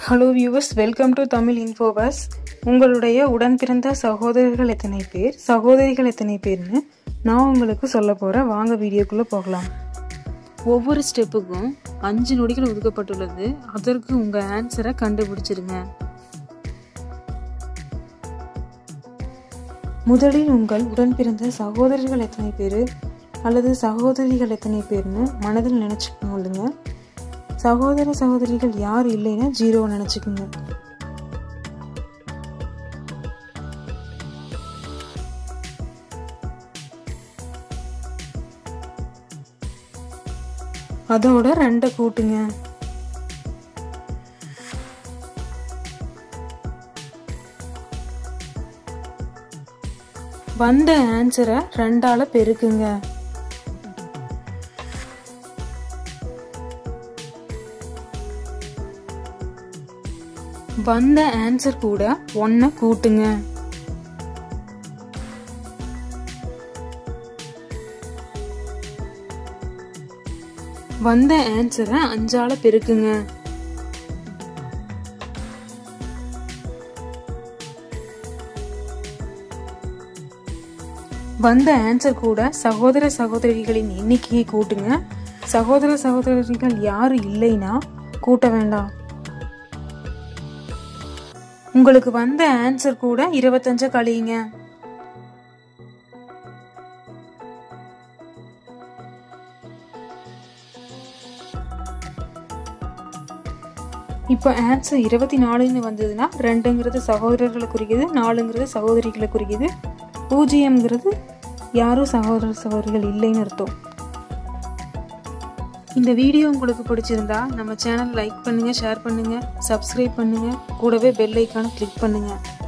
hello viewers welcome to Tamil Infobuzz உங்களுடைய உடன் பிறந்த சகோதரர்கள் எத்தனை பேர் சகோதரிகள் எத்தனை பேர்னு நான் உங்களுக்கு சொல்ல போகிறேன் வாங்க வீடியோக்குள்ளே போகலாம் ஒவ்வொரு ஸ்டெப்புக்கும் அஞ்சு நொடிகள் ஒதுக்கப்பட்டுள்ளது அதற்கு உங்கள் ஆன்சரை கண்டுபிடிச்சிருங்க முதலில் உங்கள் உடன் பிறந்த சகோதரர்கள் எத்தனை பேர் அல்லது சகோதரிகள் எத்தனை பேர்னு மனதில் நினச்சிக்கொள்ளுங்க சகோதர சகோதரிகள் யார் இல்லைன்னா ஜீரோ நினச்சிக்கோங்க அதோட ரெண்டை கூட்டுங்க வந்த ஆன்சரை ரெண்டால பெருக்குங்க வந்த ஆன்சர் கூட ஒன்ன கூட்டுங்க வந்த ஆன்சரை அஞ்சால பெருக்குங்க வந்த ஆன்சர் கூட சகோதர சகோதரிகளின் எண்ணிக்கையை கூட்டுங்க சகோதர சகோதரிகள் யாரு இல்லைன்னா கூட்ட வேண்டாம் உங்களுக்கு வந்த ஆன்சர் கூட இருபத்தஞ்ச கழியுங்க இப்போ ஆன்சர் இருபத்தி நாலுன்னு வந்ததுன்னா ரெண்டுங்கிறது சகோதரர்களை குறிக்குது நாலுங்கிறது சகோதரிகளை குறிக்குது பூஜ்ஜியம்ங்கிறது யாரும் சகோதர சகோதரிகள் இல்லைன்னு அர்த்தம் இந்த வீடியோ உங்களுக்கு பிடிச்சிருந்தா நம்ம சேனல் லைக் பண்ணுங்க ஷேர் பண்ணுங்க சப்ஸ்கிரைப் பண்ணுங்க கூடவே பெல் ஐக்கானை கிளிக் பண்ணுங்க